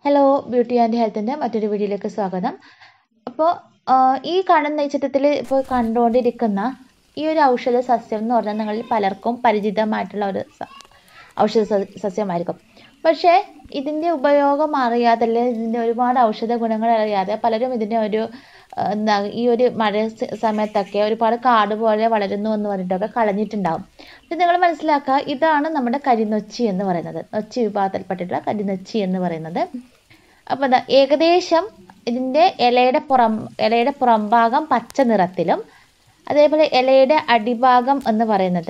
Hello beauty and ഹെൽത്തിൻ്റെ മറ്റൊരു വീഡിയോയിലേക്ക് സ്വാഗതം അപ്പോൾ ഈ കാണുന്ന ഈ ചിത്രത്തിൽ ഇപ്പോൾ കണ്ടുകൊണ്ടിരിക്കുന്ന ഈ ഒരു ഔഷധ സസ്യം എന്ന് പറഞ്ഞാൽ നിങ്ങളിൽ പലർക്കും പരിചിതമായിട്ടുള്ള ഒരു സ- ഔഷധ സ- സസ്യമായിരിക്കും പക്ഷേ ഇതിൻ്റെ ഉപയോഗം അറിയാതെ അല്ലെങ്കിൽ ഇതിൻ്റെ ഒരുപാട് ഔഷധ ഗുണങ്ങൾ അറിയാതെ പലരും ഇതിനെ ഒരു ആ, എന്താ ഈ ഒരു മഴ സ- സമയത്തൊക്കെ ഒരുപാട് കാട് പോലെ വളരുന്നു എന്ന് പറഞ്ഞിട്ടൊക്കെ കളഞ്ഞിട്ടുണ്ടാവും ഇത് നിങ്ങൾ മനസ്സിലാക്കുക ഇതാണ് നമ്മുടെ കരിനൊച്ചി എന്ന് പറയുന്നത് നൊച്ചി വിഭാഗത്തിൽപ്പെട്ടിട്ടുള്ള കരിനൊച്ചി എന്ന് പറയുന്നത് അപ്പോൾ എന്താ ഏകദേശം ഇതിൻ്റെ ഇലയുടെ പുറം ഇലയുടെ പുറംഭാഗം പച്ച നിറത്തിലും അതേപോലെ ഇലയുടെ അടിഭാഗം എന്ന് പറയുന്നത്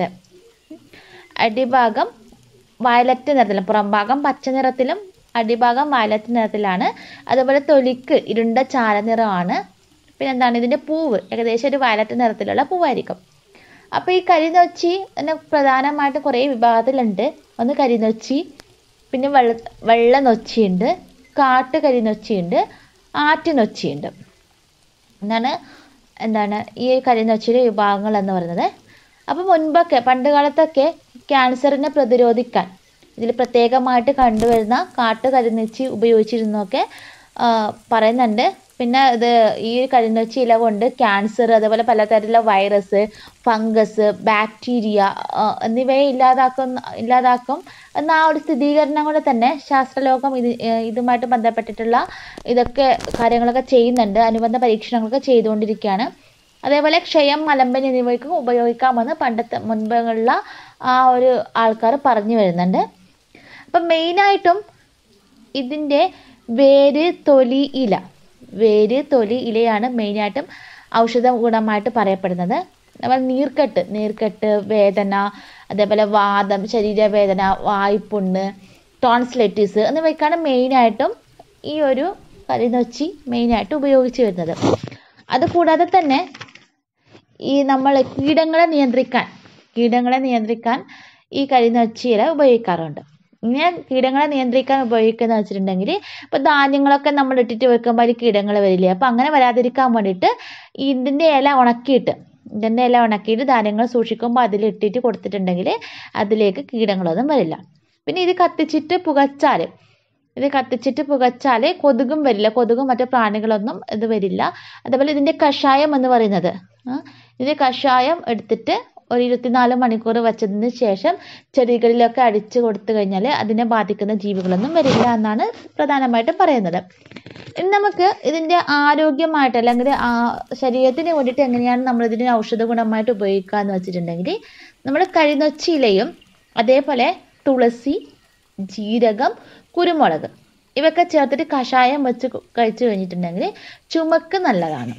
അടിഭാഗം വയലറ്റ് നിറത്തിലും പുറംഭാഗം പച്ച നിറത്തിലും അടിഭാഗം വയലറ്റ് നിറത്തിലാണ് അതുപോലെ തൊലിക്ക് ഇരുണ്ട ചാരനിറമാണ് പിന്നെ എന്താണ് ഇതിൻ്റെ പൂവ് ഏകദേശം ഒരു വയലറ്റ് നിറത്തിലുള്ള പൂവായിരിക്കും അപ്പോൾ ഈ കരിനൊച്ചി തന്നെ പ്രധാനമായിട്ടും കുറേ വിഭാഗത്തിലുണ്ട് ഒന്ന് കരിനൊച്ചി പിന്നെ വെള്ള വെള്ള നൊച്ചിയുണ്ട് കാട്ട് കരിനൊച്ചിയുണ്ട് ആറ്റുനൊച്ചിയുണ്ട് എന്നാണ് എന്താണ് ഈ കരിനൊച്ചിയുടെ വിഭാഗങ്ങൾ എന്ന് പറയുന്നത് അപ്പോൾ മുൻപൊക്കെ പണ്ട് കാലത്തൊക്കെ ക്യാൻസറിനെ പ്രതിരോധിക്കാൻ ഇതിൽ പ്രത്യേകമായിട്ട് കണ്ടുവരുന്ന കാട്ടു കരിനൊച്ചി ഉപയോഗിച്ചിരുന്നൊക്കെ ആ, പറയുന്നുണ്ട് പിന്നെ ഇത് ഈ കരിനൊച്ചി ഇല കൊണ്ട് ക്യാൻസർ അതേപോലെ പലതരത്തിലുള്ള വൈറസ് ഫംഗസ് ബാക്ടീരിയ ആ, എന്നിവയെ ഇല്ലാതാക്കുന്ന ഇല്ലാതാക്കും എന്ന ആ ഒരു സ്ഥിരീകരണം കൊണ്ട് തന്നെ ശാസ്ത്രലോകം ഇത് ഏ, ഇതുമായിട്ട് ബന്ധപ്പെട്ടിട്ടുള്ള ഇതൊക്കെ കാര്യങ്ങളൊക്കെ ചെയ്യുന്നുണ്ട് അനുബന്ധ പരീക്ഷണങ്ങളൊക്കെ ചെയ്തുകൊണ്ടിരിക്കുകയാണ് അതേപോലെ ക്ഷയം മലമ്പനി എന്നിവയ്ക്കും ഉപയോഗിക്കാമെന്ന് പണ്ടത്തെ മുൻപുള്ള ആ ഒരു ആൾക്കാർ പറഞ്ഞു വരുന്നുണ്ട് അപ്പം മെയിനായിട്ടും ഇതിൻ്റെ വേര് തൊലി ഇല വേര് തൊലി ഇലയാണ് മെയിനായിട്ടും ഔഷധ ഗുണമായിട്ട് പറയപ്പെടുന്നത് നമ്മൾ നീർക്കെട്ട് നീർക്കെട്ട് വേദന അതേപോലെ വാദം ശരീരവേദന വായ്പുണ്ണ് ടോൺസ്ലെറ്റിസ് എന്നിവയ്ക്കാണ് മെയിനായിട്ടും ഈ ഒരു കരിനൊച്ചി മെയിനായിട്ട് ഉപയോഗിച്ച് വരുന്നത് അതുകൂടാതെ തന്നെ ഈ നമ്മൾ കീടങ്ങളെ നിയന്ത്രിക്കാൻ കീടങ്ങളെ നിയന്ത്രിക്കാൻ ഈ കരിനൊച്ചിയില ഉപയോഗിക്കാറുണ്ട് ഇങ്ങനെ കീടങ്ങളെ നിയന്ത്രിക്കാൻ ഉപയോഗിക്കുന്ന വെച്ചിട്ടുണ്ടെങ്കിൽ ഇപ്പോൾ ധാന്യങ്ങളൊക്കെ നമ്മൾ ഇട്ടിട്ട് വെക്കുമ്പോൾ അതിൽ കീടങ്ങൾ വരില്ലേ അപ്പോൾ അങ്ങനെ വരാതിരിക്കാൻ വേണ്ടിയിട്ട് ഇതിൻ്റെ ഇല ഉണക്കിയിട്ട് ഇതിൻ്റെ ഇല ഉണക്കിയിട്ട് ധാന്യങ്ങൾ സൂക്ഷിക്കുമ്പോൾ അതിൽ ഇട്ടിട്ട് കൊടുത്തിട്ടുണ്ടെങ്കിൽ അതിലേക്ക് കീടങ്ങളൊന്നും വരില്ല പിന്നെ ഇത് കത്തിച്ചിട്ട് പുകച്ചാൽ ഇത് കത്തിച്ചിട്ട് പുകച്ചാൽ കൊതുകും വരില്ല കൊതുകും മറ്റു പ്രാണികളൊന്നും ഇത് വരില്ല അതേപോലെ ഇതിൻ്റെ കഷായം എന്ന് പറയുന്നത് ആ, ഇതിൻ്റെ കഷായം എടുത്തിട്ട് ഒരു ഇരുപത്തിനാല് മണിക്കൂർ വച്ചതിന് ശേഷം ചെടികളിലൊക്കെ അടിച്ചു കൊടുത്തു കഴിഞ്ഞാൽ അതിനെ ബാധിക്കുന്ന ജീവികളൊന്നും വരില്ല എന്നാണ് പ്രധാനമായിട്ടും പറയുന്നത് ഇനി നമുക്ക് ഇതിൻ്റെ ആരോഗ്യമായിട്ട് അല്ലെങ്കിൽ ആ ശരീരത്തിന് വേണ്ടിയിട്ട് എങ്ങനെയാണ് നമ്മൾ ഇതിനെ ഔഷധ ഗുണമായിട്ട് ഉപയോഗിക്കുക എന്ന് വെച്ചിട്ടുണ്ടെങ്കിൽ നമ്മൾ കരിനൊച്ചിയിലയും അതേപോലെ തുളസി ജീരകം കുരുമുളക് ഇവയൊക്കെ ചേർത്തിട്ട് കഷായം വെച്ച് കു- കഴിച്ചു കഴിഞ്ഞിട്ടുണ്ടെങ്കിൽ ചുമക്ക് നല്ലതാണ്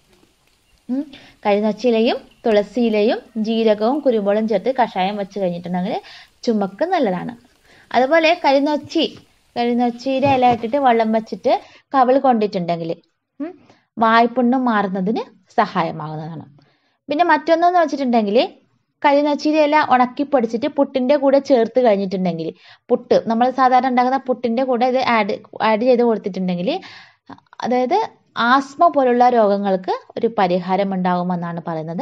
ഉം. കരിനൊച്ചിയിലയും തുളസിയിലയും ജീരകവും കുരുമുളകും ചേർത്ത് കഷായം വെച്ച് കഴിഞ്ഞിട്ടുണ്ടെങ്കിൽ ചുമക്ക് നല്ലതാണ് അതുപോലെ കരിനൊച്ചി കരിനൊച്ചിയുടെ ഇല ഇട്ടിട്ട് വെള്ളം വെച്ചിട്ട് കവിൾ കൊണ്ടിട്ടുണ്ടെങ്കിൽ ഉം, വായ്പുണ്ണ് മാറുന്നതിന് സഹായമാകുന്നതാണ് പിന്നെ മറ്റൊന്നെന്ന് വെച്ചിട്ടുണ്ടെങ്കിൽ കരിനൊച്ചിയുടെ ഇല ഉണക്കി പൊടിച്ചിട്ട് പുട്ടിൻ്റെ കൂടെ ചേർത്ത് കഴിഞ്ഞിട്ടുണ്ടെങ്കിൽ പുട്ട് നമ്മൾ സാധാരണ ഉണ്ടാക്കുന്ന പുട്ടിൻ്റെ കൂടെ ഇത് ആഡ് ആഡ് ചെയ്ത് കൊടുത്തിട്ടുണ്ടെങ്കിൽ അതായത് ആസ്മ പോലുള്ള രോഗങ്ങൾക്ക് ഒരു പരിഹാരം ഉണ്ടാകുമെന്നാണ് പറയുന്നത്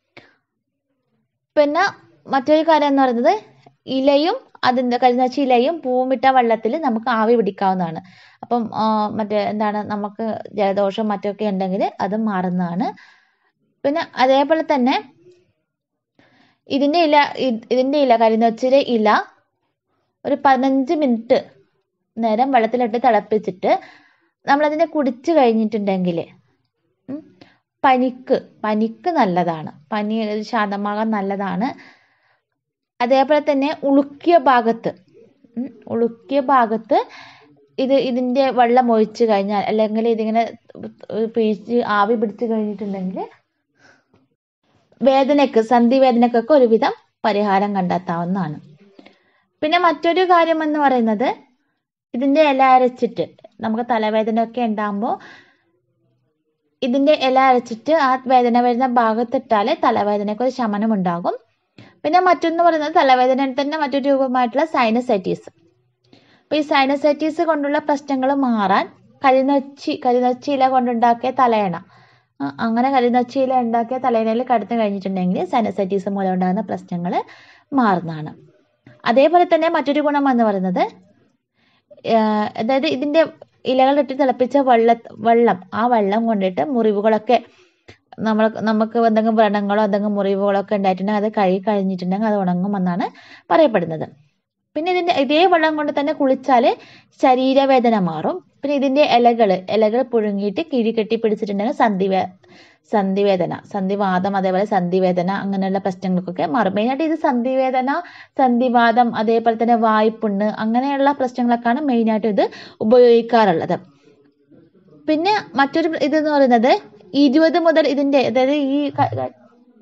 പിന്നെ മറ്റൊരു കാര്യം എന്ന് പറയുന്നത് ഇലയും അതിൻ്റെ കരിനച്ചി ഇലയും പൂവിട്ട വെള്ളത്തിൽ നമുക്ക് ആവി പിടിക്കാവുന്നതാണ് അപ്പം ആ, മറ്റേ എന്താണ് നമുക്ക് ജലദോഷം മറ്റൊക്കെ ഉണ്ടെങ്കിൽ അത് മാറുന്നതാണ് പിന്നെ അതേപോലെ തന്നെ ഇതിൻ്റെ ഇല ഇ- ഇതിൻ്റെ ഇല കരിനച്ചിയുടെ ഇല ഒരു പതിനഞ്ച് മിനിറ്റ് നേരം വെള്ളത്തിലിട്ട് തിളപ്പിച്ചിട്ട് നമ്മളതിനെ കുടിച്ചു കഴിഞ്ഞിട്ടുണ്ടെങ്കിൽ ഉം, പനിക്ക് പനിക്ക് നല്ലതാണ് പനി ശാന്തമാകാൻ നല്ലതാണ് അതേപോലെ തന്നെ ഉളുക്കിയ ഭാഗത്ത് ഉം, ഉളുക്കിയ ഭാഗത്ത് ഇത് ഇതിൻ്റെ വെള്ളം ഒഴിച്ച് കഴിഞ്ഞാൽ അല്ലെങ്കിൽ ഇതിങ്ങനെ പിഴിച്ച് ആവി പിടിച്ച് കഴിഞ്ഞിട്ടുണ്ടെങ്കിൽ വേദനയ്ക്ക് സന്ധി വേദനക്കൊക്കെ ഒരുവിധം പരിഹാരം കണ്ടെത്താവുന്നതാണ് പിന്നെ മറ്റൊരു കാര്യം എന്ന് പറയുന്നത് ഇതിൻ്റെ ഇല അരച്ചിട്ട് നമുക്ക് തലവേദനയൊക്കെ ഉണ്ടാകുമ്പോൾ ഇതിൻ്റെ ഇല അരച്ചിട്ട് ആ വേദന വരുന്ന ഭാഗത്തിട്ടാൽ തലവേദനയ്ക്ക് ഒരു ശമനം ഉണ്ടാകും പിന്നെ മറ്റൊന്ന് പറയുന്നത് തലവേദനയിൽ തന്നെ മറ്റൊരു രൂപമായിട്ടുള്ള സൈനസൈറ്റീസ് അപ്പോൾ ഈ സൈനസൈറ്റീസ് കൊണ്ടുള്ള പ്രശ്നങ്ങൾ മാറാൻ കരിനൊച്ചി കരിനൊച്ചി ഇല കൊണ്ടുണ്ടാക്കിയ തലയണ ആ, അങ്ങനെ കരിനൊച്ചി ഇല ഉണ്ടാക്കിയ തലയണയിൽ കടന്നു കഴിഞ്ഞിട്ടുണ്ടെങ്കിൽ സൈനസൈറ്റീസ് മൂലം ഉണ്ടാകുന്ന പ്രശ്നങ്ങൾ മാറുന്നതാണ് അതേപോലെ തന്നെ മറ്റൊരു ഗുണം എന്ന് പറയുന്നത് ഏഹ് അതായത് ഇതിൻ്റെ ഇലകളിട്ട് തിളപ്പിച്ച വെള്ള വെള്ളം ആ വെള്ളം കൊണ്ടിട്ട് മുറിവുകളൊക്കെ നമ്മൾ നമുക്ക് എന്തെങ്കിലും വ്രണങ്ങളോ എന്തെങ്കിലും മുറിവുകളോ ഒക്കെ ഉണ്ടായിട്ടുണ്ടെങ്കിൽ അത് കഴുകി കഴിഞ്ഞിട്ടുണ്ടെങ്കിൽ അത് ഉണങ്ങുമെന്നാണ് പറയപ്പെടുന്നത് പിന്നെ ഇതിൻ്റെ ഇതേ വെള്ളം കൊണ്ട് തന്നെ കുളിച്ചാൽ ശരീരവേദന മാറും പിന്നെ ഇതിൻ്റെ ഇലകൾ ഇലകൾ പുഴുങ്ങിയിട്ട് കിഴി കെട്ടി പിടിച്ചിട്ടുണ്ടെങ്കിൽ സന്ധിവേ സന്ധിവേദന സന്ധിവാദം അതേപോലെ സന്ധിവേദന അങ്ങനെയുള്ള പ്രശ്നങ്ങൾക്കൊക്കെ മാറും മെയിനായിട്ട് ഇത് സന്ധിവേദന സന്ധിവാദം അതേപോലെ തന്നെ വായ്പുണ്ണ് അങ്ങനെയുള്ള പ്രശ്നങ്ങളൊക്കെയാണ് മെയിനായിട്ട് ഇത് ഉപയോഗിക്കാറുള്ളത് പിന്നെ മറ്റൊരു ഇതെന്ന് പറയുന്നത് ഇരുപത് മുതൽ ഇതിൻ്റെ അതായത് ഈ ക- ക-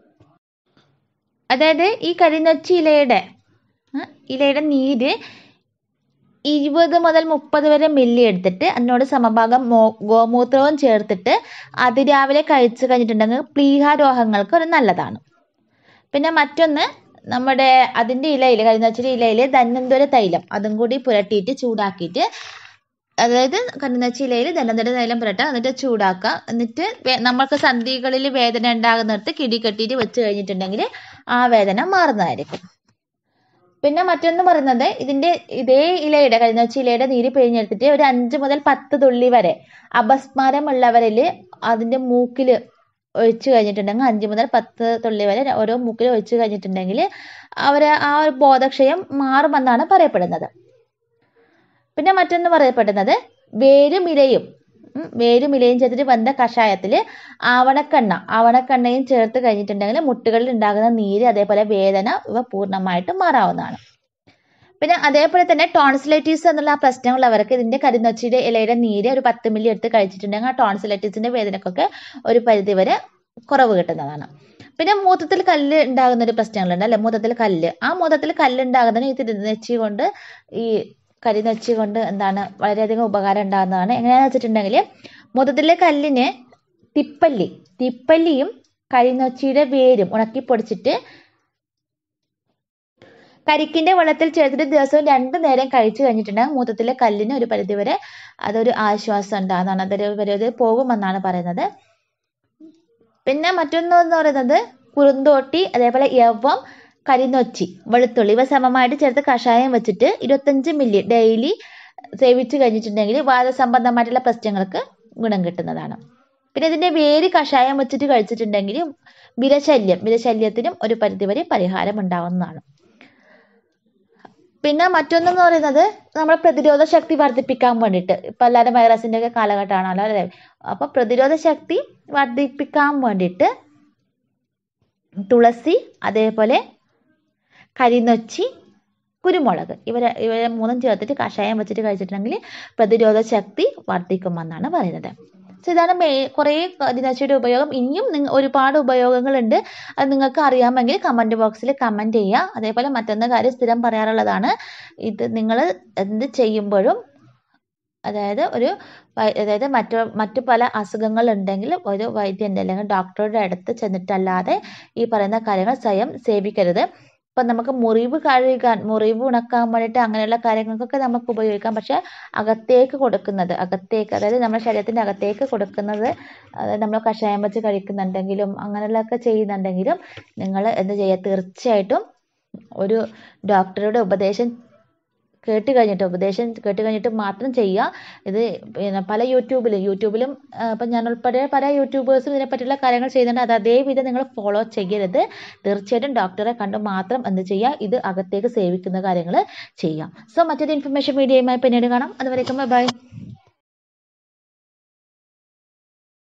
അതായത് ഈ കരിനൊച്ചി ഇലയുടെ ആ, ഇലയുടെ നീര് ഇരുപത് മുതൽ മുപ്പത് വരെ മില്ലി എടുത്തിട്ട് അതിനോട് സമഭാഗം മോ ഗോമൂത്രവും ചേർത്തിട്ട് അതിരാവിലെ കഴിച്ചു കഴിഞ്ഞിട്ടുണ്ടെങ്കിൽ പ്ലീഹാരോഹങ്ങൾക്ക് ഒരു നല്ലതാണ് പിന്നെ മറ്റൊന്ന് നമ്മുടെ അതിൻ്റെ ഇലയിൽ കരിനച്ചിരി ഇലയിൽ ധന്വന്തര തൈലം അതും കൂടി പുരട്ടിയിട്ട് ചൂടാക്കിയിട്ട് അതായത് കരിനച്ചി ഇലയിൽ ധന്വന്തര തൈലം പുരട്ടുക എന്നിട്ട് ചൂടാക്കുക എന്നിട്ട് വേ- നമ്മൾക്ക് സന്ധികളിൽ വേദന ഉണ്ടാകുന്നിടത്ത് കിടി കെട്ടിയിട്ട് വെച്ച് കഴിഞ്ഞിട്ടുണ്ടെങ്കിൽ ആ വേദന മാറുന്നതായിരിക്കും പിന്നെ മറ്റൊന്ന് പറയുന്നത് ഇതിന്റെ ഇതേ ഇലയുടെ കരിനച്ചി ഇലയുടെ നീര് പിഴിഞ്ഞെടുത്തിട്ട് ഒരു അഞ്ച് മുതൽ പത്ത് തുള്ളി വരെ അപസ്മാരമുള്ളവരിൽ അതിന്റെ മൂക്കിൽ ഒഴിച്ചു കഴിഞ്ഞിട്ടുണ്ടെങ്കിൽ അഞ്ച് മുതൽ പത്ത് തുള്ളി വരെ ഓരോ മൂക്കിൽ ഒഴിച്ചു കഴിഞ്ഞിട്ടുണ്ടെങ്കിൽ അവർ ആ ഒരു ബോധക്ഷയം മാറുമെന്നാണ് പറയപ്പെടുന്നത് പിന്നെ മറ്റൊന്ന് പറയപ്പെടുന്നത് വേരും ഇലയും ഉം, വേരും ഇലയും ചേർത്തിട്ട് വെന്ത കഷായത്തിൽ ആവണക്കെണ്ണ ആവണക്കെണ്ണയും ചേർത്ത് കഴിഞ്ഞിട്ടുണ്ടെങ്കിൽ മുട്ടുകളിൽ ഉണ്ടാകുന്ന നീര് അതേപോലെ വേദന ഇവ പൂർണ്ണമായിട്ടും മാറാവുന്നതാണ് പിന്നെ അതേപോലെ തന്നെ ടോൺസിലൈറ്റീസ് എന്നുള്ള ആ പ്രശ്നമുള്ളവർക്ക് ഇതിന്റെ കരിനൊച്ചിയുടെ ഇലയുടെ നീര് ഒരു പത്ത് മില്ലി എടുത്ത് കഴിച്ചിട്ടുണ്ടെങ്കിൽ ആ ടോൺസിലൈറ്റീസിന്റെ വേദനക്കൊക്കെ ഒരു പരിധിവരെ കുറവ് കിട്ടുന്നതാണ് പിന്നെ മൂത്രത്തിൽ കല്ല് ഉണ്ടാകുന്ന ഒരു പ്രശ്നങ്ങളുണ്ട് അല്ലെ മൂത്രത്തിൽ കല്ല് ആ മൂത്രത്തിൽ കല്ല് ഉണ്ടാകുന്നതിന് ഈ തിരുനെച്ചി കൊണ്ട് ഈ കരിനൊച്ചി കൊണ്ട് എന്താണ് വളരെയധികം ഉപകാരം ഉണ്ടാകുന്നതാണ് എങ്ങനെയാണെന്ന് വെച്ചിട്ടുണ്ടെങ്കിൽ മൂത്രത്തിലെ കല്ലിന് തിപ്പല്ലി തിപ്പല്ലിയും കരിനൊച്ചിയുടെ വേരും ഉണക്കി പൊടിച്ചിട്ട് കരിക്കിന്റെ വെള്ളത്തിൽ ചേർത്തിട്ട് ദിവസവും രണ്ടു നേരം കഴിച്ചു കഴിഞ്ഞിട്ടുണ്ടെങ്കിൽ മൂത്രത്തിലെ കല്ലിന് ഒരു പരിധിവരെ അതൊരു ആശ്വാസം ഉണ്ടാകുന്നതാണ് അതൊരു പരിധി പോകുമെന്നാണ് പറയുന്നത് പിന്നെ മറ്റൊന്ന് എന്ന് പറയുന്നത് കുറുന്തോട്ടി അതേപോലെ യവം കരിനൊച്ചി വെളുത്തുള്ളി ഇവ സമമായിട്ട് ചേർത്ത് കഷായം വെച്ചിട്ട് ഇരുപത്തഞ്ച് മില്ലി ഡെയിലി സേവിച്ച് കഴിഞ്ഞിട്ടുണ്ടെങ്കിൽ വാദസംബന്ധമായിട്ടുള്ള പ്രശ്നങ്ങൾക്ക് ഗുണം കിട്ടുന്നതാണ് പിന്നെ ഇതിന്റെ വേര് കഷായം വെച്ചിട്ട് കഴിച്ചിട്ടുണ്ടെങ്കിൽ വിരശല്യം വിരശല്യത്തിനും ഒരു പരിധിവരെ പരിഹാരം ഉണ്ടാവുന്നതാണ് പിന്നെ മറ്റൊന്നെന്ന് പറയുന്നത് നമ്മുടെ പ്രതിരോധ ശക്തി വർദ്ധിപ്പിക്കാൻ വേണ്ടിയിട്ട് ഇപ്പം എല്ലാവരും വൈറസിൻ്റെ ഒക്കെ കാലഘട്ടമാണല്ലോ അല്ലേ അപ്പോൾ പ്രതിരോധ ശക്തി വർദ്ധിപ്പിക്കാൻ വേണ്ടിയിട്ട് തുളസി അതേപോലെ കരിനൊച്ചി കുരുമുളക് ഇവരെ ഇവരെ മൂന്നും ചേർത്തിട്ട് കഷായം വെച്ചിട്ട് കഴിച്ചിട്ടുണ്ടെങ്കിൽ പ്രതിരോധ ശക്തി വർദ്ധിക്കുമെന്നാണ് പറയുന്നത് സോ ഇതാണ് മേ കുറേ ദിനച്ചയുടെ ഉപയോഗം ഇനിയും നിങ്ങ ഒരുപാട് ഉപയോഗങ്ങളുണ്ട് അത് നിങ്ങൾക്ക് അറിയാമെങ്കിൽ കമൻറ്റ് ബോക്സിൽ കമൻറ്റ് ചെയ്യുക അതേപോലെ മറ്റൊന്ന് കാര്യം സ്ഥിരം പറയാറുള്ളതാണ് ഇത് നിങ്ങൾ എന്ത് ചെയ്യുമ്പോഴും അതായത് ഒരു വൈ- അതായത് മറ്റു മറ്റു പല അസുഖങ്ങൾ ഉണ്ടെങ്കിൽ ഒരു വൈദ്യൻ്റെ അല്ലെങ്കിൽ ഡോക്ടറുടെ അടുത്ത് ചെന്നിട്ടല്ലാതെ ഈ പറയുന്ന കാര്യങ്ങൾ സ്വയം സേവിക്കരുത് ഇപ്പം നമുക്ക് മുറിവ് കഴുകാൻ മുറിവ് ഉണക്കാൻ വേണ്ടിയിട്ട് അങ്ങനെയുള്ള കാര്യങ്ങൾക്കൊക്കെ നമുക്ക് ഉപയോഗിക്കാം പക്ഷേ അകത്തേക്ക് കൊടുക്കുന്നത് അകത്തേക്ക് അതായത് നമ്മുടെ ശരീരത്തിൻ്റെ അകത്തേക്ക് കൊടുക്കുന്നത് അതായത് നമ്മൾ കഷായം വെച്ച് കഴിക്കുന്നുണ്ടെങ്കിലും അങ്ങനെയുള്ളതൊക്കെ ചെയ്യുന്നുണ്ടെങ്കിലും നിങ്ങൾ എന്ത് ചെയ്യുക തീർച്ചയായിട്ടും ഒരു ഡോക്ടറുടെ ഉപദേശം കേട്ട് കഴിഞ്ഞിട്ട് ഉപദേശം കേട്ട് കഴിഞ്ഞിട്ട് മാത്രം ചെയ്യുക ഇത് പിന്നെ പല യൂട്യൂബിലും യൂട്യൂബിലും ആ, ഇപ്പം ഞാൻ ഉൾപ്പെടെ പല യൂട്യൂബേഴ്സും ഇതിനെപ്പറ്റിയുള്ള കാര്യങ്ങൾ ചെയ്യുന്നുണ്ട് അത് അതേ വിധം നിങ്ങൾ ഫോളോ ചെയ്യരുത് തീർച്ചയായിട്ടും ഡോക്ടറെ കണ്ട് മാത്രം എന്ത് ചെയ്യുക ഇത് അകത്തേക്ക് സേവിക്കുന്ന കാര്യങ്ങൾ ചെയ്യാം സോ മറ്റൊരു ഇൻഫർമേഷൻ വീഡിയോയുമായി പിന്നീട് കാണാം അതുവരേക്കും ബൈ